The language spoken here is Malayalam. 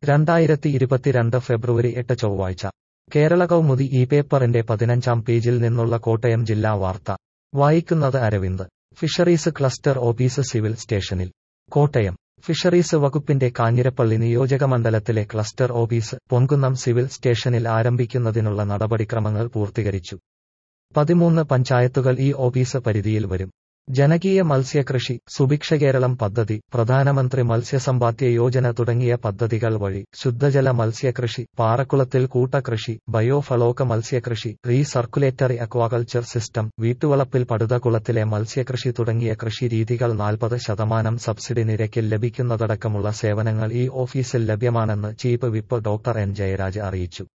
രണ്ടായിരത്തി ഇരുപത്തിരണ്ട് ഫെബ്രുവരി എട്ട് ചൊവ്വാഴ്ച കേരള കൗമുദി ഈ പേപ്പറിന്റെ പതിനഞ്ചാം പേജിൽ നിന്നുള്ള കോട്ടയം ജില്ലാ വാർത്ത വായിക്കുന്നത് Aravind fisheries cluster office civil സ്റ്റേഷനിൽ കോട്ടയം ഫിഷറീസ് വകുപ്പിന്റെ കാഞ്ഞിരപ്പള്ളി നിയോജകമണ്ഡലത്തിലെ ക്ലസ്റ്റർ ഓഫീസ് പൊൻകുന്നം സിവിൽ സ്റ്റേഷനിൽ ആരംഭിക്കുന്നതിനുള്ള നടപടിക്രമങ്ങൾ പൂർത്തീകരിച്ചു പതിമൂന്ന് പഞ്ചായത്തുകൾ ഈ ഓഫീസ് പരിധിയിൽ വരും ജനകീയ മത്സ്യകൃഷി സുഭിക്ഷ കേരളം പദ്ധതി പ്രധാനമന്ത്രി മത്സ്യസമ്പാദ്യ യോജന തുടങ്ങിയ പദ്ധതികൾ വഴി ശുദ്ധജല മത്സ്യകൃഷി പാറക്കുളത്തിൽ കൂട്ടകൃഷി ബയോഫളോക മത്സ്യകൃഷി റീസർക്കുലേറ്ററി അക്വാകൾച്ചർ സിസ്റ്റം വീട്ടുവളപ്പിൽ പടുതകുളത്തിലെ മത്സ്യകൃഷി തുടങ്ങിയ കൃഷി രീതികൾ നാൽപ്പത് ശതമാനം സബ്സിഡി നിരക്കിൽ ലഭിക്കുന്നതടക്കമുള്ള സേവനങ്ങൾ ഈ ഓഫീസിൽ ലഭ്യമാണെന്ന് chief whip doctor N Jayaraj അറിയിച്ചു